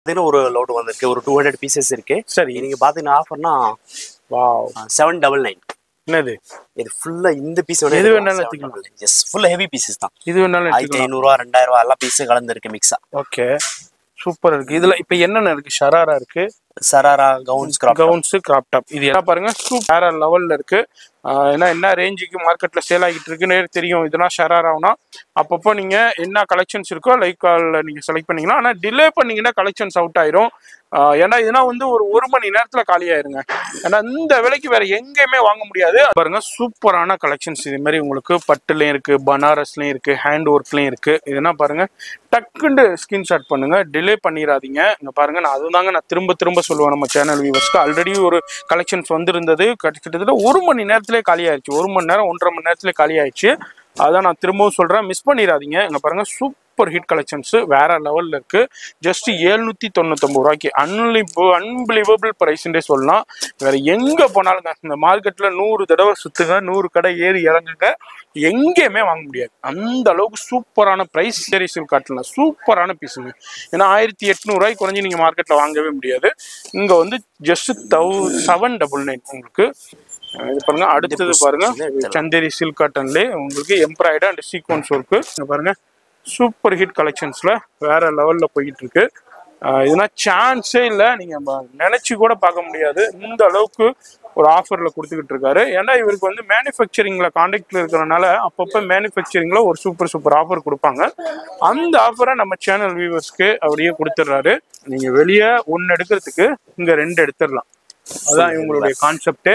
பார்த்தீங்கன்னா ஒரு லோடு வந்திருக்கு ஒரு டூ ஹண்ட்ரட் பீசஸ் இருக்கு சரி நீங்க பாத்தீங்கன்னா ஆஃபர்னா வாவ் செவன் டபுள் நைன் என்னது இது ஃபுல்லா இந்த பீஸ் எது வேணாலும் எடுத்துக்கலாம். எஸ் ஃபுல்லா ஹெவி பீசஸ் தான் இது வேணாலும் ஆயிரத்தி எடுத்துக்கலாம் ஐநூறுவா ரெண்டாயிரம் ரூபா எல்லா பீஸும் கலந்துருக்கு மிக்ஸா ஓகே சூப்பர் இருக்கு இதுல இப்ப என்னென்ன இருக்கு ஷராரா இருக்கு sharara gowns crop gowns crop top இது என்ன பாருங்க வேற லெவல்ல இருக்கு ஆஹ் ஏன்னா என்ன ரேஞ்சுக்கு மார்க்கெட்ல சேல் ஆகிட்டு இருக்குன்னு தெரியும் இதெல்லாம் ஷரார் ஆகுனா அப்பப்போ நீங்க என்ன கலெக்ஷன்ஸ் இருக்கோ லைக் கால்ல நீங்க செலக்ட் பண்ணீங்களா ஆனா டிலே பண்ணீங்கன்னா கலெக்ஷன்ஸ் அவுட் ஆயிரும் ஆஹ் ஏன்னா இதெல்லாம் வந்து ஒரு ஒரு மணி நேரத்துல காலி ஆயிருங்க ஏன்னா இந்த விலைக்கு வேற எங்கேயுமே வாங்க முடியாது பாருங்க சூப்பரான கலெக்ஷன்ஸ் இது மாதிரி உங்களுக்கு பட்டுலயும் இருக்கு பனாரஸ்லயும் இருக்கு ஹேண்ட் ஒர்க்லயும் இருக்கு இதெல்லாம் பாருங்க டக்குன்னு ஸ்கிரீன்ஷாட் பண்ணுங்க டிலே பண்ணிடாதீங்க இங்க பாருங்க நான் அதுதாங்க நான் திரும்ப திரும்ப சொல்லுவேன் நம்ம சேனல் வியூவர்ஸ்க்கு ஆல்ரெடி ஒரு கலெக்ஷன்ஸ் வந்திருந்தது கிட்ட- கிட்டத்தட்ட ஒரு மணி நேரத்திலே காலி ஆயிடுச்சு ஒரு மணி நேரம் ஒன்றரை மணி நேரத்திலே காலி ஆயிடுச்சு அதான் நான் திரும்பவும் சொல்றேன் மிஸ் பண்ணிடாதீங்க இங்க பாருங்க சூப்பர் ஹிட் கலெக்ஷன்ஸ் வேற லெவல்ல இருக்கு ஜஸ்ட் ஏழ்நூத்தி தொண்ணூத்தொன்பது ரூபாய்க்கு அன்லிபோ அன்பிலிவபிள் பிரைஸ்ன்றே சொல்லலாம் வேற எங்க போனாலுங்க இந்த மார்க்கெட்ல நூறு தடவை சுத்துங்க நூறு கடை ஏறி இறங்குங்க எங்கேயுமே வாங்க முடியாது அந்த அளவுக்கு சூப்பரான பிரைஸ் சரி காட்டலாம் சூப்பரான பீஸுங்க ஏன்னா ஆயிரத்தி எட்நூறுவாய்க்கு குறைஞ்சி நீங்க மார்க்கெட்ல வாங்கவே முடியாது இங்க வந்து ஜஸ்ட் தௌ செவன் டபுள் நைன் உங்களுக்கு அஹ் இது பாருங்க அடுத்தது பாருங்க சந்தேரி சில்க் காட்டன்லே உங்களுக்கு எம்ப்ராய்டு அண்ட் சீக்வன்ஸ் ஒர்க்கு பாருங்க சூப்பர் ஹிட் கலெக்ஷன்ஸ்ல வேற லெவல்ல போயிட்டு இருக்கு அஹ் இதெல்லாம் சான்ஸே இல்லை நீங்க ம- நினைச்சு கூட பார்க்க முடியாது இந்த அளவுக்கு ஒரு ஆஃபர்ல கொடுத்துக்கிட்டு இருக்காரு ஏன்னா இவருக்கு வந்து மேனுஃபேக்சரிங்ல கான்டாக்ட்ல இருக்கிறனால அப்பப்போ மேனுஃபேக்சரிங்ல ஒரு சூப்பர் சூப்பர் ஆஃபர் கொடுப்பாங்க அந்த ஆஃபரை நம்ம சேனல் வியூவர்ஸ்க்கு அப்படியே கொடுத்துட்றாரு நீங்க வெளியே ஒன்னு எடுக்கிறதுக்கு இங்க ரெண்டு எடுத்துடலாம் அதான் இவங்களுடைய கான்செப்டே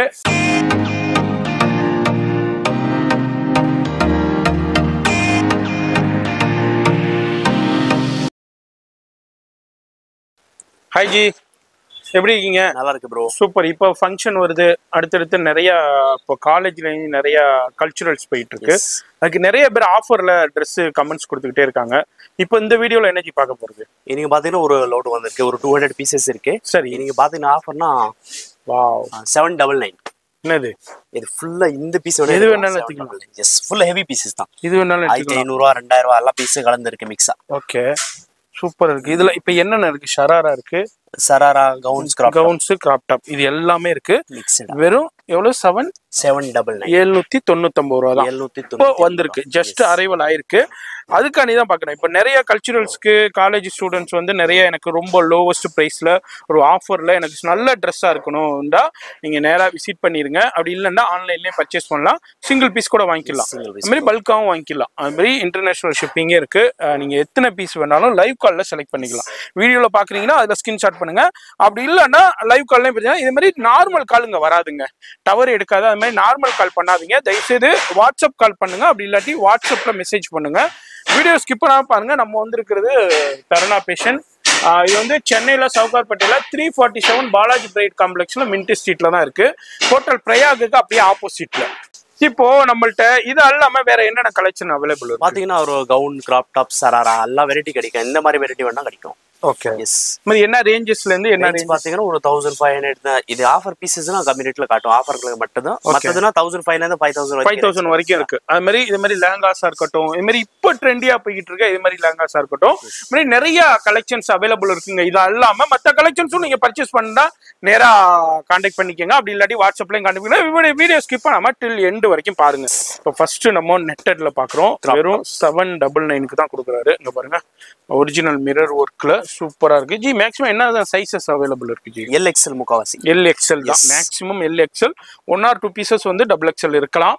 ஹாய் ஜி எப்படி இருக்கீங்க நல்லா இருக்கு ப்ரோ சூப்பர் இப்போ ஃபங்க்ஷன் வருது அடுத்தடுத்து நிறைய இப்போ காலேஜ்லேயும் நிறைய கல்ச்சுரல்ஸ் போயிட்டு இருக்கு அதுக்கு நிறைய பேர் ஆஃபர்ல ட்ரெஸ் கமெண்ட்ஸ் கொடுத்துக்கிட்டே இருக்காங்க இப்போ இந்த வீடியோல என்ன ஜி பார்க்க போறது நீங்க பாத்தீங்கன்னா ஒரு லோடு வந்திருக்கு ஒரு டூ ஹண்ட்ரட் பீசஸ் இருக்கு சரி நீங்க பாத்தீங்கன்னா ஆஃபர்னா வாவ் செவன் டபுள் நைன் என்னது இது ஃபுல்லா இந்த பீஸ் எது வேணாலும் எடுத்துக்கலாம். எஸ் ஃபுல்லா ஹெவி பீசஸ் தான் இது வேணாலும் ஆயிரத்தி எடுத்துக்கலாம் ஐநூறுவா ரெண்டாயிரம் ரூபா எல்லா பீஸும் கலந்துருக்கு மிக்ஸா ஓகே சூப்பர் இருக்கு இதுல இப்போ என்னென்ன இருக்கு ஷராரா இருக்கு sharara gowns crop gowns crop top இது எல்லாமே இருக்கு மிக்ஸ்டா வெறும் எவ்வளவு செவன் செவன் டபுள் நைன் எழுநூத்தி தொண்ணூத்தொன்பது ரூபா தான் எழுநூத்தி இப்போ தொண்ணூத்தி வந்திருக்கு ஜஸ்ட் அரைவல் ஆயிருக்கு அதுக்காண்டி தான் பார்க்குறேன் இப்போ நிறைய கல்ச்சுரல்ஸ்க்கு காலேஜ் ஸ்டூடெண்ட்ஸ் வந்து நிறைய எனக்கு ரொம்ப லோவஸ்ட் ப்ரைஸில் ஒரு ஆஃபரில் எனக்கு நல்ல ட்ரெஸ்ஸாக இருக்கணும்டா நீங்கள் நேராக விசிட் பண்ணிடுங்க அப்படி இல்லைன்னா ஆன்லைன்லேயே பர்ச்சேஸ் பண்ணலாம் சிங்கிள் பீஸ் கூட வாங்கிக்கலாம் Single piece அது மாதிரி பல்காகவும் வாங்கிக்கலாம் அது மாதிரி இன்டர்நேஷனல் ஷிப்பிங்கே இருக்குது நீங்கள் எத்தனை பீஸ் வேணாலும் லைவ் காலில் செலக்ட் பண்ணிக்கலாம் வீடியோவில் பார்க்குறீங்கன்னா அதில் ஸ்கிரீன்ஷாட் பண்ணுங்கள் அப்படி இல்லைன்னா லைவ் கால்லையும் பார்த்தீங்கன்னா இது மாதிரி நார்மல் காலுங்க வராதுங்க டவர் எடுக்காது அது மாதிரி நார்மல் கால் பண்ணாதீங்க தயவுசெய்து வாட்ஸ்அப் கால் பண்ணுங்க அப்படி இல்லாட்டி வாட்ஸ்அப்ல மெசேஜ் பண்ணுங்க வீடியோ ஸ்கிப் பண்ணாம பாருங்க நம்ம வந்திருக்கிறது தருணா பேஷன் இது வந்து சென்னையில் சவுகார்பேட்டையில் three forty seven Balaji bright காம்ப்ளெக்ஸில் மின்டி ஸ்ட்ரீட்ல தான் இருக்கு ஹோட்டல் பிரயாகுக்கு அப்படியே ஆப்போசிட்ல இப்போ நம்மள்ட்ட இது அல்லாம வேற என்னென்ன கலெக்ஷன் அவைலபிள் இருக்கு பாத்தீங்கன்னா ஒரு கவுன் கிராப் டாப் சராரா எல்லா வெரைட்டி கிடைக்கும் இந்த மாதிரி வெரைட்டி வேணா கிடைக்கும் ஓகே எஸ் மாதிரி என்ன ரேஞ்சஸ்ல இருந்து என்ன ரேஞ்ச் பாத்தீங்கன்னா ஒரு தௌசண்ட் ஃபைவ் ஹண்ட்ரட் தான் இது ஆஃபர் பீசஸ்னா கம்மி ரேட்ல காட்டும் ஆஃபர்களுக்கு மட்டும் தான் மத்ததுனா தௌசண்ட் ஃபைவ்ல இருந்து ஃபைவ் தௌசண்ட் ஃபைவ் தௌசண்ட் வரைக்கும் இருக்கு அது மாதிரி இது மாதிரி லேங்காஸா இருக்கட்டும் இது மாதிரி இப்போ ட்ரெண்டியா போய்கிட்டு இருக்க இது மாதிரி லேங்காஸா இருக்கட்டும் இது மாதிரி நிறைய கலெக்ஷன்ஸ் அவைலபிள் இருக்குங்க இது அல்லாம மத்த கலெக்ஷன்ஸும் நீங்க பர்ச்சேஸ் பண்ணா நேரா கான்டாக்ட் பண்ணிக்கோங்க அப்படி இல்லாட்டி வாட்ஸ்அப்லயும் கான்டாக்ட் பண்ணுங்க வீடியோ ஸ்கிப் பண்ணாம டில் எண்டு வரைக்கும் பாருங்க இப்போ ஃபர்ஸ்ட் நம்ம நெட்டட்ல பாக்குறோம் வெறும் செவன் டபுள் நைனுக்கு தான் கொடுக்குறாரு இங்க பாருங்க ஒரிஜினல் மிரர் ஒர்க்ல சூப்பரா இருக்கு ஜி மேக்ஸிமம் என்ன சைசஸ் அவைலபிள் இருக்கு ஜி எல் எக்ஸ்எல் முக்காவாசி எல் எக்ஸ்எல் தான் maximum L XL one or two pieces வந்து டபுள் எக்ஸ்எல் இருக்கலாம்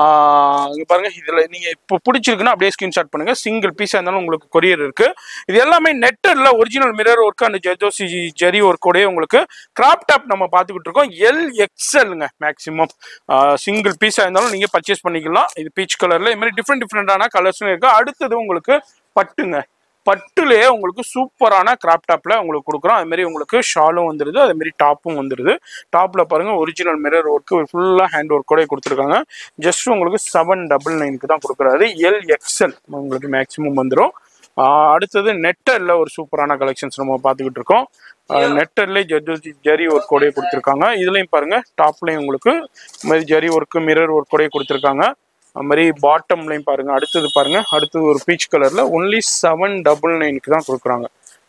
ஆஹ் இங்க பாருங்க இதுல நீங்க இப்போ பிடிச்சிருக்குன்னா அப்படியே ஸ்கிரீன்ஷாட் பண்ணுங்க சிங்கிள் பீஸா இருந்தாலும் உங்களுக்கு கொரியர் இருக்கு இது எல்லாமே நெட்டர்ல original mirror work and zardozi zari ஒர்க்கோடய உங்களுக்கு கிராப் டாப் நம்ம பார்த்துக்கிட்டு இருக்கோம் எல் எக்ஸ்எல்ங்க மேக்ஸிமம் சிங்கிள் பீஸா இருந்தாலும் நீங்க பர்ச்சேஸ் பண்ணிக்கலாம் இது பீச் கலர்ல இது மாதிரி டிஃப்ரெண்ட் டிஃப்ரெண்டான கலர்ஸும் இருக்கு அடுத்தது உங்களுக்கு பட்டுங்க பட்டுலேயே உங்களுக்கு சூப்பரான கிராப் டாப்ல உங்களுக்கு கொடுக்குறோம் அது மாதிரி உங்களுக்கு ஷாலும் வந்துருது அது மாதிரி டாப்பும் வந்துருது டாப்ல பாருங்க ஒரிஜினல் மிரர் ஒர்க்கு ஃபுல்லா ஹேண்ட் ஒர்க் கூட கொடுத்துருக்காங்க ஜஸ்ட் உங்களுக்கு செவன் டபுள் நைனுக்கு தான் கொடுக்குறாரு எல் எக்ஸ்எல் உங்களுக்கு மேக்ஸிமம் வந்துடும் அடுத்தது நெட்டர்ல ஒரு சூப்பரான கலெக்ஷன்ஸ் நம்ம பார்த்துக்கிட்டு இருக்கோம் நெட்டர்லேயே ஜெரி ஜெரி ஒர்க் கூட கொடுத்துருக்காங்க இதுலயும் பாருங்க டாப்லயும் உங்களுக்கு இது மாதிரி ஜெரி ஒர்க்கு மிரர் ஒர்க் கூட கொடுத்துருக்காங்க அது மாதிரி பாட்டம்லையும் பாருங்க அடுத்தது பாருங்க அடுத்தது ஒரு பீச் கலர்ல ஒன்லி செவன் டபுள் நைனுக்கு தான் கொடுக்குறாங்க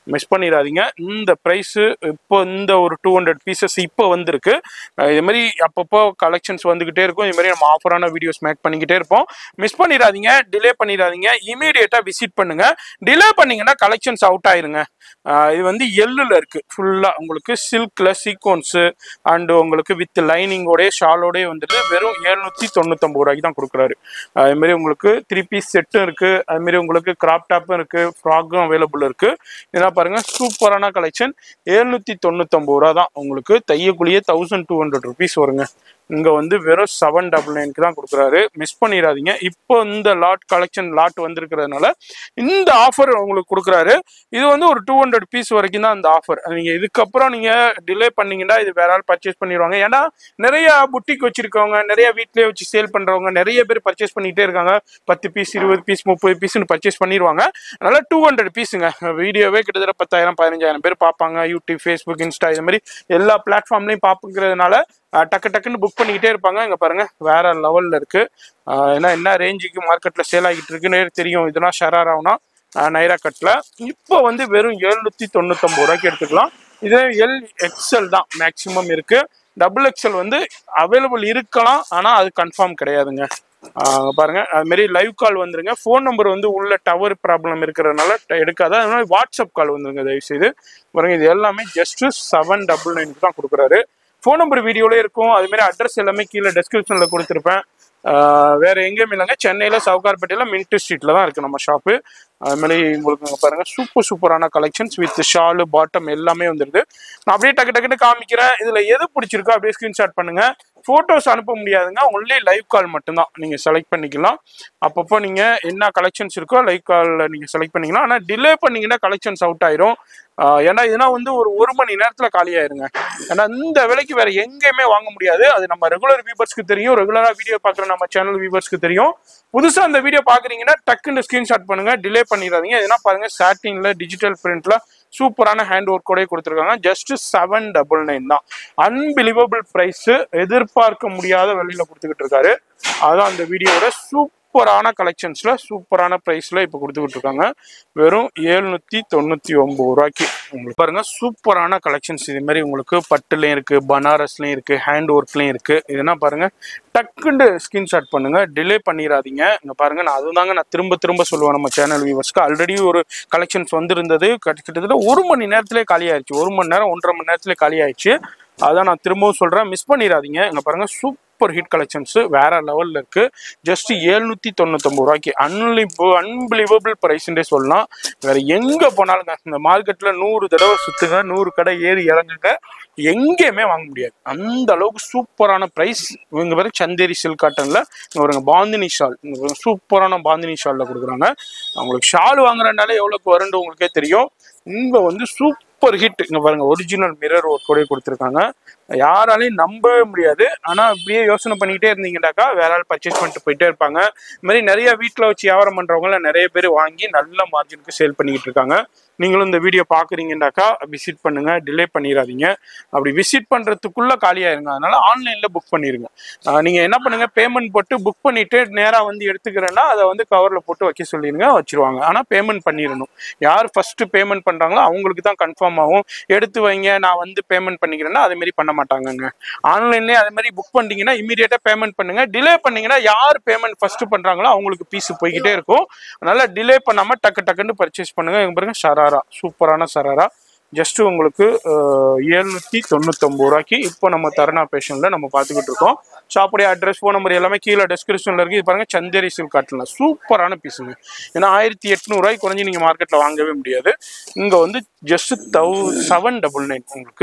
மிஸ் பண்ணிடாதீங்க இந்த ப்ரைஸு இப்போ இந்த ஒரு டூ ஹண்ட்ரட் பீசஸ் இப்போ வந்திருக்கு அஹ் இது மாதிரி அப்பப்போ கலெக்ஷன்ஸ் வந்துக்கிட்டே இருக்கும் இது மாதிரி நம்ம ஆஃபரான வீடியோஸ் மேக் பண்ணிக்கிட்டே இருப்போம் மிஸ் பண்ணிடாதீங்க டிலே பண்ணிடாதீங்க இமீடியட்டாக விசிட் பண்ணுங்க டிலே பண்ணீங்கன்னா கலெக்ஷன்ஸ் அவுட் ஆயிருங்க அஹ் இது வந்து எள்ளுல இருக்கு ஃபுல்லாக உங்களுக்கு சில்கில் சீக்வன்ஸு அண்ட் உங்களுக்கு வித் லைனிங்கோடய ஷாலோடய வந்துட்டு வெறும் எழுநூற்றி தொண்ணூத்தொம்பது ரூபாய்க்கு தான் கொடுக்குறாரு அது மாதிரி உங்களுக்கு த்ரீ பீஸ் செட்டும் இருக்கு அது மாதிரி உங்களுக்கு கிராப் டாப்பும் இருக்கு ஃப்ராக்கும் அவைலபிள் இருக்கு இதெல்லாம் பாருங்க சூப்பரான கலெக்ஷன் எழுநூற்றி தொண்ணூத்தொம்பது ரூபா தான் உங்களுக்கு தையக்குள்ளேயே தௌசண்ட் டூ ஹண்ட்ரட் ருபீஸ் வருங்க இங்க வந்து வெறும் செவன் டபுள் நைனுக்கு தான் கொடுக்குறாரு மிஸ் பண்ணிடாதீங்க இப்போ இந்த லாட் கலெக்ஷன் லாட் வந்திருக்கிறதுனால இந்த ஆஃபர் உங்களுக்கு கொடுக்குறாரு இது வந்து ஒரு டூ ஹண்ட்ரட் பீஸ் வரைக்கும் தான் அந்த ஆஃபர் நீங்க இதுக்கப்புறம் நீங்க டிலே பண்ணீங்கன்னா இது வேற ஆள் பர்ச்சேஸ் பண்ணிடுவாங்க ஏன்னா நிறைய புட்டிக் வச்சிருக்கவங்க நிறைய வீட்லயே வச்சு சேல் பண்றவங்க நிறைய பேர் பர்ச்சேஸ் பண்ணிட்டே இருக்காங்க பத்து பீஸ் இருபது பீஸ் முப்பது பீஸ்னு பர்ச்சேஸ் பண்ணிடுவாங்க அதனால டூ ஹண்ட்ரட் பீஸுங்க வீடியோவே கிட்டத்தட்ட பத்தாயிரம் பதினஞ்சாயிரம் பேர் பார்ப்பாங்க யூடியூப் ஃபேஸ்புக் இன்ஸ்டா இது மாதிரி எல்லா பிளாட்ஃபார்ம்லையும் பார்ப்புங்கிறதுனால அஹ், டக்கு டக்குன்னு புக் பண்ணிக்கிட்டே இருப்பாங்க இங்க பாருங்க வேற லெவல்ல இருக்கு அஹ், ஏன்னா என்ன ரேஞ்சுக்கு மார்க்கெட்ல சேல் ஆகிட்டு இருக்குன்னு தெரியும் இதெல்லாம் ஷராராவுனா நைரா கட்ல இப்போ வந்து வெறும் எழுநூத்தி தொண்ணூத்தொன்பது ரூபாய்க்கு எடுத்துக்கலாம் இது எல் எக்ஸ்எல் தான் மேக்ஸிமம் இருக்கு டபுள் எக்ஸ்எல் வந்து அவைலபிள் இருக்கலாம் ஆனா அது கன்ஃபார்ம் கிடையாதுங்க ஆஹ் பாருங்க அது மாதிரி லைவ் கால் வந்துருங்க ஃபோன் நம்பர் வந்து உள்ள டவர் ப்ராப்ளம் இருக்கிறதுனால ட- எடுக்காது அதனால வாட்ஸ்அப் கால் வந்துருங்க தயவு செய்து பாருங்க இது எல்லாமே ஜஸ்ட் செவன் டபுள் நைனுக்கு தான் கொடுக்குறாரு ஃபோன் நம்பர் வீடியோல இருக்கும் அது மாதிரி அட்ரஸ் எல்லாமே கீழே டெஸ்கிரிப்ஷன்ல கொடுத்துருப்பேன் ஆஹ் வேற எங்கேயும் இல்லைங்க சென்னையில சவுகார்பேட்டையில மின்ட் ஸ்ட்ரீட்ல தான் இருக்கு நம்ம ஷாப்பு அது மாதிரி உங்களுக்கு இங்க பாருங்க சூப்பர் சூப்பரான கலெக்ஷன்ஸ் வித் ஷாலு பாட்டம் எல்லாமே வந்துருது நான் அப்படியே டக்கு டக்குன்னு காமிக்கிறேன் இதுல எது பிடிச்சிருக்கோ அப்படியே ஸ்கிரீன்ஷாட் பண்ணுங்க போட்டோஸ் அனுப்ப முடியாதுங்க ஒன்லி லைவ் கால் மட்டும்தான் நீங்க செலக்ட் பண்ணிக்கலாம் அப்பப்போ நீங்க என்ன கலெக்ஷன்ஸ் இருக்கோ லைவ் கால்ல நீங்க செலக்ட் பண்ணிக்கலாம் ஆனா டிலே பண்ணீங்கன்னா கலெக்ஷன்ஸ் அவுட் ஆயிரும் ஆஹ் ஏன்னா இதுனா வந்து ஒரு ஒரு மணி நேரத்துல காலி ஆயிருங்க ஏன்னா இந்த விலைக்கு வேற எங்கேயுமே வாங்க முடியாது அது நம்ம ரெகுலர் வியூவர்ஸ்க்கு தெரியும் ரெகுலரா வீடியோ பாக்குற நம்ம சேனல் வியூவர்ஸ்க்கு தெரியும் புதுசா அந்த வீடியோ பாக்குறீங்கன்னா டக்குன்னு ஸ்கிரீன்ஷாட் பண்ணுங்க டிலே பண்ணிடாதீங்க எதுனா பாருங்க சாட்டின்ல டிஜிட்டல் பிரிண்ட்ல சூப்பரான ஹேண்ட் ஒர்க் கூட கொடுத்துருக்காங்க ஜஸ்ட் செவன் டபுள் நைன் தான் அன்பிலிவபிள் பிரைஸ் எதிர்பார்க்க முடியாத விலையில கொடுத்துக்கிட்டு இருக்காரு அதான் அந்த வீடியோட சூப்பரான கலெக்ஷன்ஸ்ல சூப்பரான பிரைஸ்ல இப்போ கொடுத்துக்கிட்டு இருக்காங்க வெறும் எழுநூத்தி தொண்ணூத்தி ஒன்பது ரூபாய்க்கு உங்களுக்கு பாருங்க சூப்பரான கலெக்ஷன்ஸ் இது மாதிரி உங்களுக்கு பட்டுலயும் இருக்கு பனாரஸ்லயும் இருக்கு ஹேண்ட் ஒர்க்லயும் இருக்கு இதுனா பாருங்க டக்குன்னு ஸ்கிரீன்ஷாட் பண்ணுங்க டிலே பண்ணிடாதீங்க இங்க பாருங்க நான் அதுதாங்க நான் திரும்ப திரும்ப சொல்லுவேன் நம்ம சேனல் வியூவர்ஸ்க்கு ஆல்ரெடி ஒரு கலெக்ஷன்ஸ் வந்திருந்தது கிட்ட- கிட்டத்தட்ட ஒரு மணி நேரத்திலே காலி ஆயிடுச்சு ஒரு மணி நேரம் ஒன்றரை மணி நேரத்திலே காலி ஆயிடுச்சு அதான் நான் திரும்பவும் சொல்றேன் மிஸ் பண்ணிடாதீங்க இங்க பாருங்க சூப்பர் ஹிட் கலெக்ஷன்ஸ் வேற லெவல்ல இருக்கு ஜஸ்ட் எழுநூத்தி தொண்ணூத்தொன்பது ரூபாய்க்கு அன்லிபு அன்பிலிவபிள் பிரைஸ்ன்றே சொல்லலாம் வேற எங்க போனாலுங்க இந்த மார்க்கெட்ல நூறு தடவை சுத்துங்க நூறு கடை ஏறி இறங்குங்க எங்கேயுமே வாங்க முடியாது அந்த அளவுக்கு சூப்பரான பிரைஸ் இவங்க பேரு சந்தேரி சில்க் காட்டன்ல இங்க பாருங்க பாந்தினி ஷால் இங்க பாருங்க சூப்பரான பாந்தினி ஷால்ல கொடுக்குறாங்க உங்களுக்கு ஷால் வாங்குறதுனால எவ்வளவுக்கு வரும்னு உங்களுக்கே தெரியும் இங்க வந்து சூப்பர் ஹிட் இங்க பாருங்க ஒரிஜினல் மிரர் ஒர்க் கூட கொடுத்துருக்காங்க யாராலையும் நம்பவே முடியாது ஆனா அப்படியே யோசனை பண்ணிக்கிட்டே இருந்தீங்கன்னாக்கா வேற ஆள் பர்ச்சேஸ் பண்ணிட்டு போயிட்டே இருப்பாங்க இந்த மாதிரி நிறைய வீட்டில் வச்சு வியாபாரம் பண்றவங்கள நிறைய பேர் வாங்கி நல்ல மார்ஜினுக்கு சேல் பண்ணிக்கிட்டு இருக்காங்க நீங்களும் இந்த வீடியோ பாக்குறீங்கன்னாக்கா விசிட் பண்ணுங்க டிலே பண்ணிடாதீங்க அப்படி விசிட் பண்றதுக்குள்ள காலியாயிருங்க அதனால ஆன்லைன்ல புக் பண்ணிருங்க ஆஹ் நீங்க என்ன பண்ணுங்க பேமெண்ட் போட்டு புக் பண்ணிட்டு நேரா வந்து எடுத்துக்கிறேன்னா அதை வந்து கவர்ல போட்டு வைக்க சொல்லிருங்க வச்சிருவாங்க ஆனா பேமெண்ட் பண்ணிடணும் யார் ஃபர்ஸ்ட் பேமெண்ட் பண்றாங்களோ அவங்களுக்கு தான் கன்ஃபார்ம் ஆகும் எடுத்து வைங்க நான் வந்து பேமெண்ட் பண்ணிக்கிறேன்னா அதே மாதிரி பண்ண மாட்டாங்கங்க ஆன்லைன்லயே அதே மாதிரி புக் பண்ணிட்டீங்கன்னா இமீடியட்டா பேமெண்ட் பண்ணுங்க டிலே பண்ணீங்கன்னா யார் பேமெண்ட் ஃபர்ஸ்ட் பண்றாங்களோ அவங்களுக்கு பீஸ் போய்கிட்டே இருக்கும் அதனால டிலே பண்ணாம டக்கு டக்குன்னு பர்ச்சேஸ் பண்ணுங்க இங்க பாருங்க ஷராரா சூப்பரான ஷராரா ஜஸ்ட் உங்களுக்கு எழுநூத்தி தொண்ணூத்தொம்பது ரூபாய்க்கு இப்போ நம்ம தருணா பேஷன்ல நம்ம பார்த்துக்கிட்டு இருக்கோம் ஷாப்புடைய அட்ரஸ் ஃபோன் நம்பர் எல்லாமே கீழே டிஸ்கிரிப்ஷன்ல இருக்கு இது பாருங்க சந்தேரி சில்க் காட்டல சூப்பரான பீஸுங்க ஏன்னா ஆயிரத்தி எட்நூறுவாய்க்கு குறைஞ்சி நீங்க மார்க்கெட்ல வாங்கவே முடியாது இங்க வந்து ஜஸ்ட் தௌ செவன் டபுள் நைன் உங்களுக்கு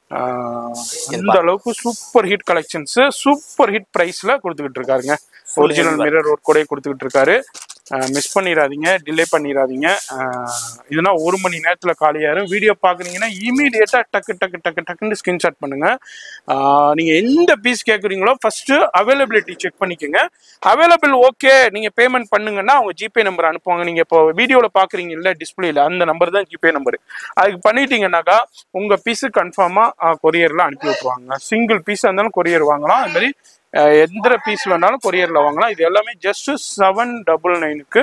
ஆஹ், இந்த அளவுக்கு super hit collections super hit பிரைஸ்ல கொடுத்துக்கிட்டு இருக்காருங்க ஒரிஜினல் மிரர் ஒர்க் கூட கொடுத்துக்கிட்டு இருக்காரு மிஸ் பண்ணிடாதீங்க டிலே பண்ணிடாதீங்க ஆஹ், இதுனா ஒரு மணி நேரத்துல காலியாயிரும் வீடியோ பாக்குறீங்கன்னா இமீடியட்டா டக்கு டக்கு டக்கு டக்குன்னு ஸ்கிரீன்ஷாட் பண்ணுங்க ஆஹ், நீங்க எந்த பீஸ் கேக்குறீங்களோ ஃபர்ஸ்ட் அவைலபிலிட்டி செக் பண்ணிக்கோங்க அவைலபிள் ஓகே நீங்க பேமெண்ட் பண்ணுங்கன்னா அவங்க ஜிபே நம்பர் அனுப்புவாங்க நீங்க இப்போ வீடியோல பாக்குறீங்க இல்ல டிஸ்பிளேல அந்த நம்பர் தான் ஜிபே நம்பர் அதுக்கு பண்ணிட்டீங்கன்னாக்கா உங்க பீஸ் கன்ஃபார்மா கொரியர்ல அனுப்பி விட்டுருவாங்க சிங்கிள் பீஸ் இருந்தாலும் கொரியர் வாங்கலாம் அது மாதிரி அஹ், எந்த பீஸ் வேணாலும் கொரியர்ல வாங்கலாம் இது எல்லாமே ஜஸ்ட் செவன் டபுள் நைனுக்கு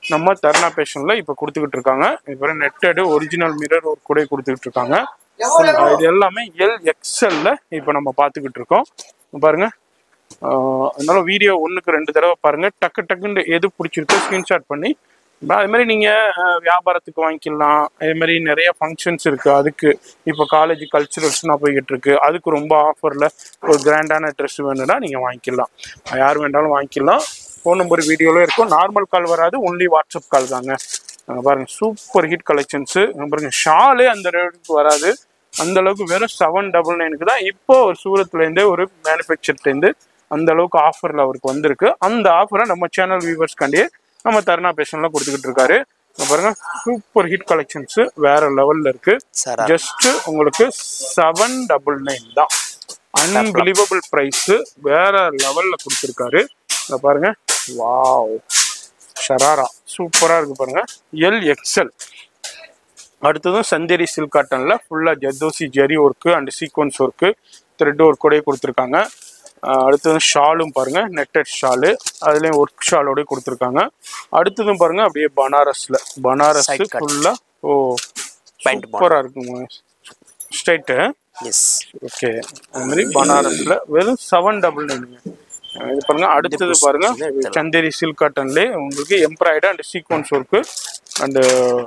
நம்ம தருணா பேஷன்ல இப்போ கொடுத்துக்கிட்டு இருக்காங்க இப்போ நெட்டடு ஒரிஜினல் மிரர் ஒரு கூட கொடுத்துக்கிட்டு இருக்காங்க ஆஹ் இது எல்லாமே எல் எக்ஸ்எல்ல இப்போ நம்ம பார்த்துக்கிட்டு இருக்கோம் இங்க பாருங்க ஆஹ் அதனால வீடியோ ஒண்ணுக்கு ரெண்டு தடவை பாருங்க டக்கு டக்குன்னு எது பிடிச்சிருக்கோ ஸ்கிரீன்ஷாட் பண்ணி இப்ப அது மாதிரி நீங்க ஆஹ் வியாபாரத்துக்கு வாங்கிக்கலாம் அதே மாதிரி நிறைய ஃபங்க்ஷன்ஸ் இருக்கு அதுக்கு இப்போ காலேஜ் கல்ச்சுரல்ஸ்லாம் போய்கிட்டு இருக்கு அதுக்கு ரொம்ப ஆஃபர்ல ஒரு கிராண்டான ட்ரெஸ் வேணும்னா நீங்க வாங்கிக்கலாம் யார் வேண்டாலும் வாங்கிக்கலாம் ஃபோன் நம்பர் வீடியோல இருக்கும் நார்மல் கால் வராது ஒன்லி வாட்ஸ்அப் கால் தாங்க அங்க பாருங்க சூப்பர் ஹிட் கலெக்ஷன்ஸ் பாருங்க ஷாலே அந்த ரேட்டுக்கு வராது அந்த அளவுக்கு வெறும் செவன் டபுள் நைனுக்கு தான் இப்போ ஒரு சூரத்துல இருந்தே ஒரு மேனுஃபேக்சர்ல இருந்து அந்த அளவுக்கு ஆஃபர்ல அவருக்கு வந்திருக்கு அந்த ஆஃபரை நம்ம சேனல் வியூவர்ஸ்காண்டியே நம்ம தருணா பேஷன்ல கொடுத்துக்கிட்டு இருக்காரு இங்க பாருங்க சூப்பர் ஹிட் கலெக்ஷன்ஸ் வேற லெவல்ல இருக்கு சார் ஜஸ்ட் உங்களுக்கு செவன் டபுள் நைன் தான் அன்பிலிவபிள் பிரைஸ் வேற லெவல்ல கொடுத்துருக்காரு இங்க பாருங்க வாவ் ஷராரா சூப்பரா இருக்கு பாருங்க எல் எக்ஸ்எல் அடுத்ததும் சந்தேரி சில்க் காட்டன்ல ஃபுல்லா zardozi zari work and sequins work thread work கூட கொடுத்துருக்காங்க ஆஹ் அடுத்ததும் ஷாலும் பாருங்க நெட்டட் ஷாலு அதுலயும் ஒர்க் ஷாலோட கொடுத்துருக்காங்க அடுத்ததும் பாருங்க அப்படியே பனாரஸ்ல பனாரஸ் Side cut. ஃபுல்லா ஓ Pant சூப்பரா இருக்குங்க ஸ்ட்ரைட்டு எஸ் ஓகே அது மாதிரி பனாரஸ்ல வெறும் செவன் டபுள் நைனுங்க இது பாருங்க அடுத்தது பாருங்க சந்தேரி சில்க் காட்டன்லேயே உங்களுக்கு embroidery and sequins work and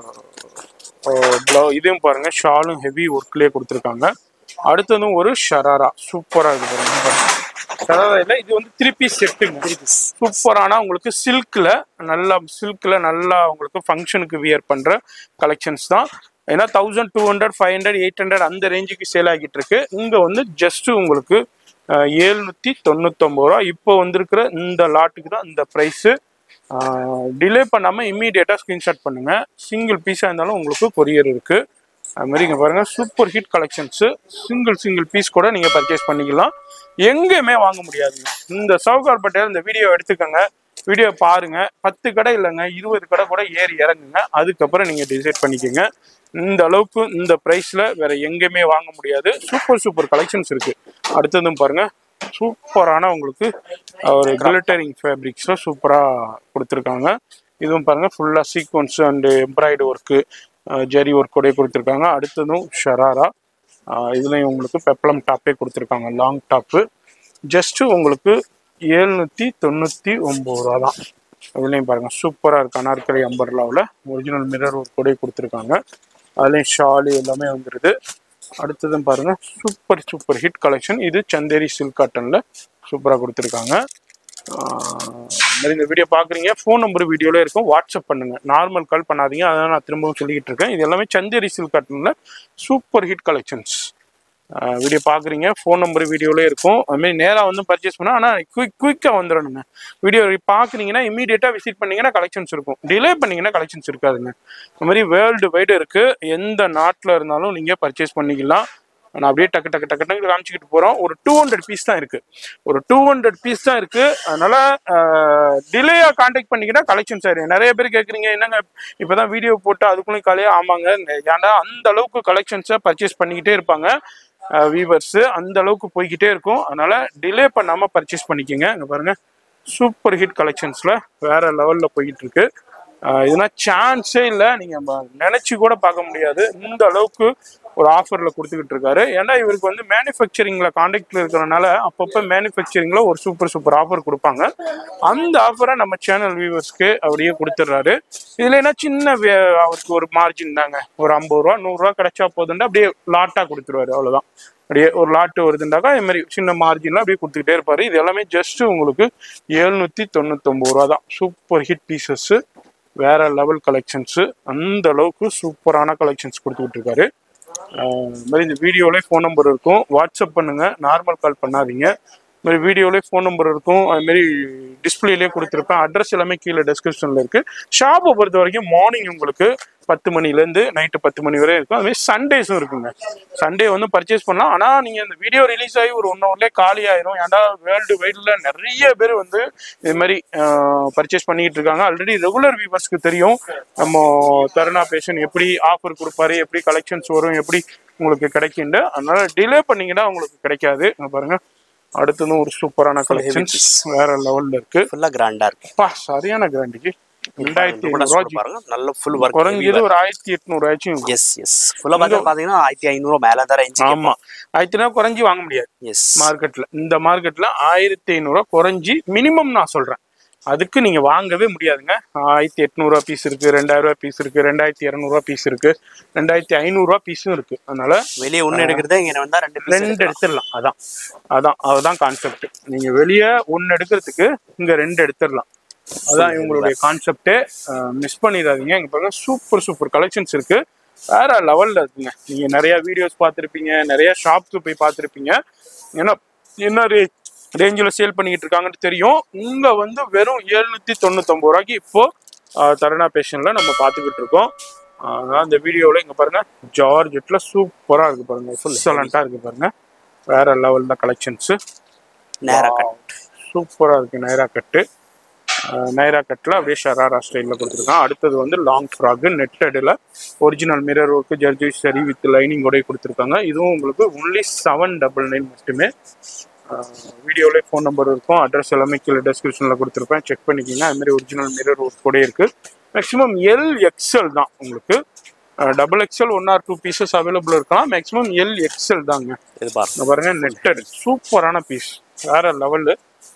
இதையும் பாருங்க ஷாலும் ஹெவி ஒர்க்லேயே கொடுத்துருக்காங்க அடுத்ததும் ஒரு ஷராரா சூப்பரா இருக்கு பாருங்க ஷராரா இல்லை இது வந்து த்ரீ பீஸ் செட்டுங்க சூப்பரான உங்களுக்கு சில்க்ல நல்லா சில்க்ல நல்லா உங்களுக்கு ஃபங்க்ஷனுக்கு வியர் பண்ற கலெக்ஷன்ஸ் தான் ஏன்னா thousand two hundred five hundred eight hundred அந்த ரேஞ்சுக்கு சேல் ஆகிட்டு இருக்கு இங்க வந்து ஜஸ்ட் உங்களுக்கு ஏழ்நூத்தி தொண்ணூத்தொம்பது ரூபா இப்போ வந்திருக்கிற இந்த லாட்டுக்கு தான் இந்த ப்ரைஸு டிலே பண்ணாம இம்மீடியட்டா ஸ்கிரீன்ஷாட் பண்ணுங்க சிங்கிள் பீஸா இருந்தாலும் உங்களுக்கு கொரியர் இருக்கு அது மாதிரி இங்க பாருங்க super hit collections single single piece கூட நீங்க பர்ச்சேஸ் பண்ணிக்கலாம் எங்கேயுமே வாங்க முடியாதுங்க இந்த சவுகார்பேட்டையில் இந்த வீடியோ எடுத்துக்கோங்க வீடியோ பாருங்க பத்து கடை இல்லைங்க இருபது கடை கூட ஏறி இறங்குங்க அதுக்கப்புறம் நீங்க டிசைட் பண்ணிக்கோங்க இந்த அளவுக்கு இந்த பிரைஸ்ல வேற எங்கேயுமே வாங்க முடியாது சூப்பர் சூப்பர் கலெக்ஷன்ஸ் இருக்கு அடுத்ததும் பாருங்க சூப்பரான உங்களுக்கு ஒரு கிளிட்டரிங் ஃபேப்ரிக்ஸ்ல சூப்பரா கொடுத்துருக்காங்க இதுவும் பாருங்க ஃபுல்லா sequins and embroidery work zari work கூட கொடுத்துருக்காங்க அடுத்ததும் ஷராரா ஆஹ் இதுலயும் உங்களுக்கு பெப்ளம் டாப்பே கொடுத்துருக்காங்க லாங் டாப்பு ஜஸ்ட் உங்களுக்கு ஏழ்நூத்தி தொண்ணூத்தி ஒன்பது ரூபா தான் இதுலயும் பாருங்க சூப்பரா இருக்கு அனார்கலி அம்பர்லாவில் ஒரிஜினல் மிரர் ஒர்க் கூட கொடுத்துருக்காங்க அதுலயும் ஷாலு எல்லாமே வந்துருது அடுத்ததும் பாருங்க சூப்பர் சூப்பர் ஹிட் கலெக்ஷன் இது சந்தேரி சில்க் காட்டன்ல சூப்பரா கொடுத்துருக்காங்க ஆஹ் மாதிரி இந்த வீடியோ பார்க்குறீங்க ஃபோன் நம்பர் வீடியோல இருக்கும் வாட்ஸ்அப் பண்ணுங்க நார்மல் கால் பண்ணாதீங்க அதான் நான் திரும்பவும் சொல்லிக்கிட்டு இருக்கேன் இது எல்லாமே சந்தேரி சில்க் காட்டன்ல சூப்பர் ஹிட் கலெக்ஷன்ஸ் வீடியோ பார்க்குறீங்க ஃபோன் நம்பர் வீடியோலே இருக்கும் அதுமாரி நேராக வந்து பர்ச்சேஸ் பண்ணால் ஆனால் குயிக் குயிக்காக வந்துடணுங்க வீடியோ பார்க்குறீங்கன்னா இமீடியட்டாக விசிட் பண்ணீங்கன்னா கலெக்ஷன்ஸ் இருக்கும் டிலே பண்ணீங்கன்னா கலெக்ஷன்ஸ் இருக்காதுங்க இந்த மாதிரி வேர்ல்டு வைடு இருக்குது எந்த நாட்டில் இருந்தாலும் நீங்கள் பர்ச்சேஸ் பண்ணிக்கலாம் நான் அப்படியே டக்கு டக்கு டக்கு டக்கு காமிச்சிக்கிட்டு போகிறோம் ஒரு டூ ஹண்ட்ரட் பீஸ் தான் இருக்குது ஒரு டூ ஹண்ட்ரட் பீஸ் தான் இருக்குது அதனால் டிலேயாக காண்டாக்ட் பண்ணிக்கிட்டா கலெக்ஷன்ஸ் ஆயிரும் நிறைய பேர் கேட்குறீங்க என்னங்க இப்போ தான் வீடியோ போட்டு அதுக்குள்ளே காலையே ஆமாங்க ஏன்டா அந்த அளவுக்கு கலெக்ஷன்ஸை பர்ச்சேஸ் பண்ணிக்கிட்டே இருப்பாங்க வீவர்ஸ் அந்த அளவுக்கு போய்கிட்டே இருக்கும் அதனால டிலே பண்ணாம பர்ச்சேஸ் பண்ணிக்கோங்க இங்க பாருங்க சூப்பர் ஹிட் கலெக்ஷன்ஸ்ல வேற லெவல்ல போயிட்டு இருக்கு ஆஹ் இதுனா சான்ஸே இல்லை நீங்க ம- நினைச்சு கூட பார்க்க முடியாது இந்த அளவுக்கு ஒரு ஆஃபர்ல கொடுத்துக்கிட்டு இருக்காரு ஏன்னா இவருக்கு வந்து மேனுஃபேக்சரிங்ல கான்டாக்ட்ல இருக்கிறனால அப்பப்போ மேனுஃபேக்சரிங்ல ஒரு சூப்பர் சூப்பர் ஆஃபர் கொடுப்பாங்க அந்த ஆஃபரை நம்ம சேனல் வியூவர்ஸ்க்கு அப்படியே கொடுத்துட்றாரு இதுல என்ன சின்ன வே- அவருக்கு ஒரு மார்ஜின் தாங்க ஒரு ஐம்பது ரூபா நூறு ரூபா கிடைச்சா போதுண்டா அப்படியே லாட்டா கொடுத்துருவாரு அவ்வளவுதான் அப்படியே ஒரு லாட்டு வருதுண்டாக்கா இது மாதிரி சின்ன மார்ஜின்ல அப்படியே கொடுத்துக்கிட்டே இருப்பாரு இது எல்லாமே ஜஸ்ட் உங்களுக்கு எழுநூத்தி தொண்ணூத்தொன்பது ரூபா தான் சூப்பர் ஹிட் பீசஸ் வேற லெவல் கலெக்ஷன்ஸ் அந்த அளவுக்கு சூப்பரான கலெக்ஷன்ஸ் கொடுத்துக்கிட்டு இருக்காரு ஆஹ் இந்த மாதிரி இந்த வீடியோலேயே ஃபோன் நம்பர் இருக்கும் வாட்ஸ்அப் பண்ணுங்க நார்மல் கால் பண்ணாதீங்க இந்த மாதிரி வீடியோலேயே ஃபோன் நம்பர் இருக்கும் அது மாதிரி டிஸ்பிளேலேயே கொடுத்துருப்பேன் அட்ரஸ் எல்லாமே கீழே டிஸ்கிரிப்ஷனில் இருக்கு ஷாப்பை பொறுத்த வரைக்கும் மார்னிங் உங்களுக்கு பத்து மணிலேருந்து நைட்டு பத்து மணி வரை இருக்கும் அதுமாதிரி சண்டேஸும் இருக்குங்க சண்டே வந்து பர்ச்சேஸ் பண்ணலாம் ஆனால் நீங்கள் இந்த வீடியோ ரிலீஸ் ஆகி ஒரு ஒன் ஹவர்லேயே காலி ஆயிரும் ஏன்டா வேர்ல்டு வைடில் நிறைய பேர் வந்து இது மாதிரி பர்ச்சேஸ் பண்ணிக்கிட்டு இருக்காங்க ஆல்ரெடி ரெகுலர் வியூவர்ஸ்க்கு தெரியும் நம்ம தருணா பேஷன் எப்படி ஆஃபர் கொடுப்பாரு எப்படி கலெக்ஷன்ஸ் வரும் எப்படி உங்களுக்கு கிடைக்குண்டு அதனால டிலே பண்ணீங்கன்னா உங்களுக்கு கிடைக்காது இங்க பாருங்க அடுத்ததும் ஒரு சூப்பரான கலெக்ஷன்ஸ் வேற லெவல்ல இருக்கு ஃபுல்லா கிராண்டா இருக்கு பா சரியான கிராண்டிக்கு ரெண்டாயிரத்தி கூட ஐநூறுரூவா சொல்ல பாருங்க நல்ல ஃபுல் ஒர்க் குறைஞ்சது ஒரு ஆயிரத்தி எட்நூறுவாச்சும் இருக்கும் எஸ் எஸ் ஃபுல்லா பார்த்தா பாத்தீங்கன்னா ஆயிரத்தி ஐநூறு மேல தான் ரேஞ்ச் ஆமா ஆயிரத்தி ஐநூறு குறைஞ்சி வாங்க முடியாது எஸ் மார்க்கெட்ல இந்த மார்க்கெட்ல ஆயிரத்தி ஐநூறுரூவா குறைஞ்சி மினிமம் நான் சொல்றேன் அதுக்கு நீங்க வாங்கவே முடியாதுங்க ஆயிரத்தி எட்நூறுவா பீஸ் இருக்கு ரெண்டாயிரம் ரூபாய் பீஸ் இருக்கு ரெண்டாயிரத்தி இரநூறுவா பீஸ் இருக்கு ரெண்டாயிரத்தி ஐநூறுரூவா பீஸும் இருக்கு அதனால வெளியே ஒண்ணு எடுக்கிறதே இங்க வந்தா ரெண்டு piece ரெண்டு எடுத்துடலாம் அதான் அதான் அதுதான் கான்செப்ட் நீங்க வெளியே ஒன்னு எடுக்கிறதுக்கு இங்க ரெண்டு எடுத்துடலாம் அதான் இவங்களுடைய கான்செப்டே மிஸ் பண்ணிடாதீங்க இங்க பாருங்க சூப்பர் சூப்பர் கலெக்ஷன்ஸ் இருக்கு வேற லெவல்ல இருக்குங்க நீங்க நிறைய வீடியோஸ் பார்த்துருப்பீங்க நிறைய ஷாப்க்கு போய் பார்த்துருப்பீங்க ஏன்னா என்ன ரே ரேஞ்சில் சேல் பண்ணிக்கிட்டு இருக்காங்கன்னு தெரியும் இங்க வந்து வெறும் எழுநூத்தி தொண்ணூத்தொம்பது ரூபாய்க்கு இப்போ ஆஹ், தருணா பேஷன்ல நம்ம பார்த்துக்கிட்டு இருக்கோம் ஆஹ், அதான் இந்த வீடியோவில் இங்க பாருங்க ஜார்ஜெட்ல சூப்பரா இருக்கு பாருங்க எக்ஸலண்டா இருக்கு பாருங்க வேற லெவல்ல கலெக்ஷன்ஸ் நேரா கட் சூப்பரா இருக்கு நைரா கட்டு நைரா கட்டில் அப்படியே ஷராரா ஸ்டைலில் கொடுத்துருக்கான் அடுத்தது வந்து லாங் ஃப்ராக் நெட்டடில் ஒரிஜினல் மிரர் ஒர்க்கு ஜர்ஜி சரி வித் லைனிங்கோடய கொடுத்துருக்காங்க இதுவும் உங்களுக்கு ஒன்லி செவன் டபுள் நைன் மட்டுமே வீடியோவில் ஃபோன் நம்பர் இருக்கும் அட்ரஸ் எல்லாமே கீழே டெஸ்கிரிப்ஷனில் கொடுத்துருப்பேன் செக் பண்ணிக்கிங்க அது மாதிரி ஒரிஜினல் மிரர் ஒர்க் கூட இருக்குது மேக்ஸிமம் எல் எக்ஸ்எல் தான் உங்களுக்கு double XL one or two pieces available இருக்கலாம் மேக்ஸிமம் எல் எக்ஸ்எல் தாங்க இது பாருங்க இங்க பாருங்க நெட்டட் சூப்பரான பீஸ் வேற லெவலு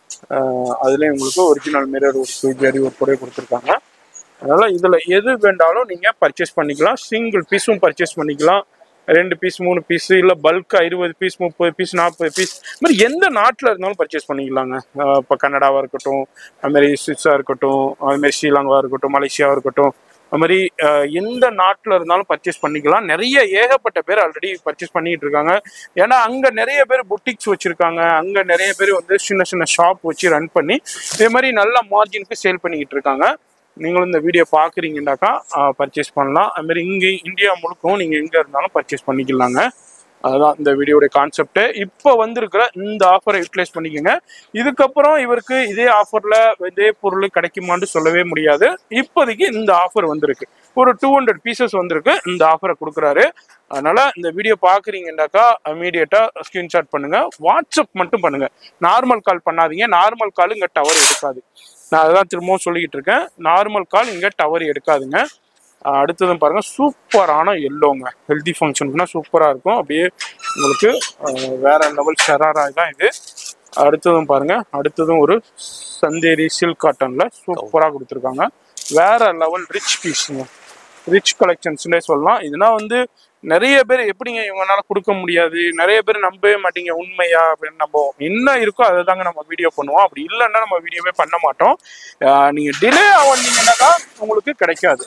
அதுலேயும் உங்களுக்கு original mirror work zari work கூட கொடுத்துருக்காங்க அதனால இதுல எது வேண்டாலும் நீங்க பர்ச்சேஸ் பண்ணிக்கலாம் சிங்கிள் பீஸும் பர்ச்சேஸ் பண்ணிக்கலாம் ரெண்டு பீஸ் மூணு பீஸ் இல்ல பல்கா இருபது பீஸ் முப்பது பீஸ் நாற்பது பீஸ் இது மாதிரி எந்த நாட்டில் இருந்தாலும் பர்ச்சேஸ் பண்ணிக்கலாங்க அஹ் இப்போ கனடாவா இருக்கட்டும் அது மாதிரி சுவிஸா இருக்கட்டும் அது மாதிரி ஸ்ரீலங்காவா இருக்கட்டும் மலேசியாவா இருக்கட்டும் அது மாதிரி அஹ், எந்த நாட்டில் இருந்தாலும் பர்ச்சேஸ் பண்ணிக்கலாம் நிறைய ஏகப்பட்ட பேர் ஆல்ரெடி பர்ச்சேஸ் பண்ணிட்டு இருக்காங்க ஏன்னா அங்க நிறைய பேர் புட்டிக்ஸ் வச்சிருக்காங்க அங்க நிறைய பேர் வந்து சின்ன சின்ன ஷாப் வச்சு ரன் பண்ணி இதே மாதிரி நல்ல மார்ஜினுக்கு சேல் பண்ணிக்கிட்டு இருக்காங்க நீங்களும் இந்த வீடியோ பார்க்குறீங்கன்னாக்கா பர்ச்சேஸ் பண்ணலாம் அது மாதிரி இங்கே இந்தியா முழுக்கவும் நீங்கள் எங்கே இருந்தாலும் பர்ச்சேஸ் பண்ணிக்கலாங்க அதுதான் இந்த வீடியோடைய கான்செப்ட் இப்போ வந்திருக்கிற இந்த ஆஃபரை யூட்டிலைஸ் பண்ணிக்கோங்க இதுக்கப்புறம் இவருக்கு இதே ஆஃபரில் இதே பொருள் கிடைக்குமான்னு சொல்லவே முடியாது இப்போதைக்கு இந்த ஆஃபர் வந்திருக்கு ஒரு டூ ஹண்ட்ரட் பீசஸ் வந்திருக்கு இந்த ஆஃபரை கொடுக்குறாரு அதனால இந்த வீடியோ பார்க்குறீங்கன்னாக்கா இமீடியட்டாக ஸ்க்ரீன்ஷாட் பண்ணுங்க வாட்ஸ்அப் மட்டும் பண்ணுங்க நார்மல் கால் பண்ணாதீங்க நார்மல் கால் இங்கே டவர் எடுக்காது நான் அதான் திரும்பவும் சொல்லிக்கிட்டு இருக்கேன் நார்மல் கால் இங்கே டவர் எடுக்காதுங்க ஆஹ் அடுத்ததும் பாருங்க சூப்பரான எல்லோங்க ஹெல்தி ஃபங்க்ஷனுக்குனா சூப்பராக இருக்கும் அப்படியே உங்களுக்கு ஆஹ் வேற லெவல் ஷராரா தான் இது அடுத்ததும் பாருங்க அடுத்ததும் ஒரு சந்தேரி சில்க் காட்டன்ல சூப்பராக கொடுத்துருக்காங்க வேற லெவல் ரிச் பீஸுங்க ரிச் கலெக்ஷன்ஸ்னே சொல்லலாம் இதுனா வந்து நிறைய பேர் எப்படிங்க இவங்கனால கொடுக்க முடியாது நிறைய பேர் நம்பவே மாட்டீங்க உண்மையா அப்படின்னு நம்ம என்ன இருக்கோ அதை தாங்க நம்ம வீடியோ பண்ணுவோம் அப்படி இல்லைன்னா நம்ம வீடியோவே பண்ண மாட்டோம் ஆஹ் நீங்க டிலே வந்தீங்கன்னாக்கா உங்களுக்கு கிடைக்காது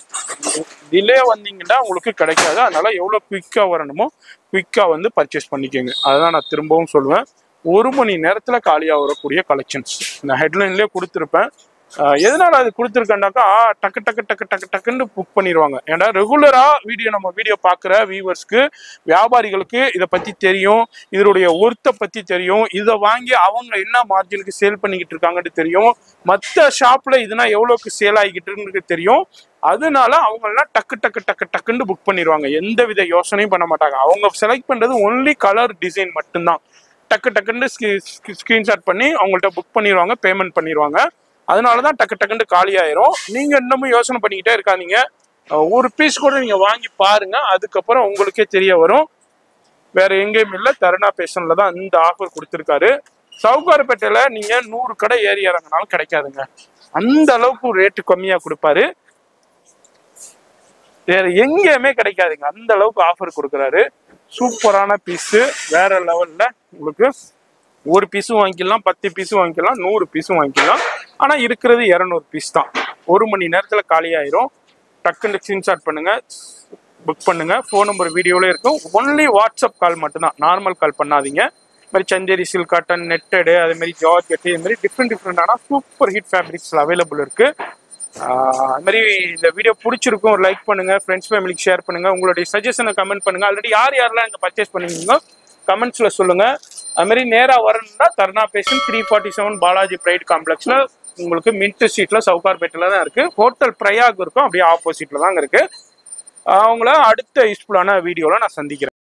டிலே வந்தீங்கன்னா உங்களுக்கு கிடைக்காது அதனால எவ்வளோ குயிக்காக வரணுமோ குயிக்காக வந்து பர்ச்சேஸ் பண்ணிக்கோங்க அதுதான் நான் திரும்பவும் சொல்லுவேன் ஒரு மணி நேரத்தில் காலியாக வரக்கூடிய கலெக்ஷன்ஸ் நான் ஹெட்லைன்லேயே கொடுத்துருப்பேன் ஆஹ் எதனால அது கொடுத்துருக்கேன்னாக்கா டக்கு டக்கு டக்கு டக்கு டக்குன்னு புக் பண்ணிடுவாங்க ஏன்னா ரெகுலரா வீடியோ நம்ம வீடியோ பார்க்குற வியூவர்ஸ்க்கு வியாபாரிகளுக்கு இதை பத்தி தெரியும் இதனுடைய ஒர்த்தை பத்தி தெரியும் இதை வாங்கி அவங்க என்ன மார்ஜினுக்கு சேல் பண்ணிக்கிட்டு இருக்காங்கன்னு தெரியும் மற்ற ஷாப்ல இதுனா எவ்வளோக்கு சேல் ஆகிக்கிட்டு இருக்குன்னு தெரியும் அதனால அவங்க எல்லாம் டக்கு டக்கு டக்கு டக்குன்னு புக் பண்ணிடுவாங்க எந்த வித யோசனையும் பண்ண மாட்டாங்க அவங்க செலக்ட் பண்றது ஒன்லி கலர் டிசைன் மட்டும்தான் டக்கு டக்குன்னு ஸ்கிரீன்ஷாட் பண்ணி அவங்கள்ட்ட புக் பண்ணிடுவாங்க பேமெண்ட் பண்ணிடுவாங்க அதனால தான் டக்கு டக்குன்னு காலி ஆயிரும் நீங்க இன்னமும் யோசனை பண்ணிக்கிட்டே இருக்காதீங்க அஹ் ஒரு பீஸ் கூட நீங்க வாங்கி பாருங்க அதுக்கப்புறம் உங்களுக்கே தெரிய வரும் வேற எங்கேயும் இல்லை தருணா பேஷன்ல தான் இந்த ஆஃபர் கொடுத்துருக்காரு சவுகார்பேட்டையில நீங்க நூறு கடை ஏறி இறங்கினாலும் கிடைக்காதுங்க அந்த அளவுக்கு ரேட்டு கம்மியா கொடுப்பாரு வேற எங்கேயுமே கிடைக்காதுங்க அந்த அளவுக்கு ஆஃபர் கொடுக்குறாரு சூப்பரான பீஸு வேற லெவல்ல உங்களுக்கு ஒரு பீஸும் வாங்கிக்கலாம் பத்து பீஸும் வாங்கிக்கலாம் நூறு பீஸும் வாங்கிக்கலாம் ஆனா இருக்கிறது இரநூறு பீஸ் தான் ஒரு மணி நேரத்துல காலியாயிரும் டக்குன்னு ஸ்கிரீன்ஷாட் பண்ணுங்க புக் பண்ணுங்க ஃபோன் நம்பர் வீடியோல இருக்கும் ஒன்லி வாட்ஸ்அப் கால் மட்டும்தான் நார்மல் கால் பண்ணாதீங்க இது மாதிரி சந்தேரி சில்க் காட்டன் நெட்டடு அதே மாதிரி ஜார்ஜெட் இது மாதிரி டிஃப்ரெண்ட் டிஃப்ரெண்டான சூப்பர் ஹிட் ஃபேப்ரிக்ஸ்ல அவைலபிள் இருக்கு ஆஹ் அது மாதிரி இந்த வீடியோ பிடிச்சிருக்கும் ஒரு லைக் பண்ணுங்க ஃப்ரெண்ட்ஸ் ஃபேமிலிக்கு ஷேர் பண்ணுங்க உங்களுடைய சஜஷனை கமெண்ட் பண்ணுங்க ஆல்ரெடி யார் யாரெல்லாம் இங்க பர்ச்சேஸ் பண்ணீங்களோ கமெண்ட்ஸ்ல சொல்லுங்க அது மாதிரி நேரா வரணும்னா Dharna fashion three forty seven Balaji bright காம்ப்ளெக்ஸ்ல உங்களுக்கு மின்ட் ஸ்ட்ரீட்ல சவுகார்பேட்டில் தான் இருக்கு ஹோட்டல் பிரயாக் இருக்கும் அப்படியே ஆப்போசிட்ல தாங்க இருக்கு அவங்கள அடுத்த யூஸ்ஃபுல்லான வீடியோல நான் சந்திக்கிறேன்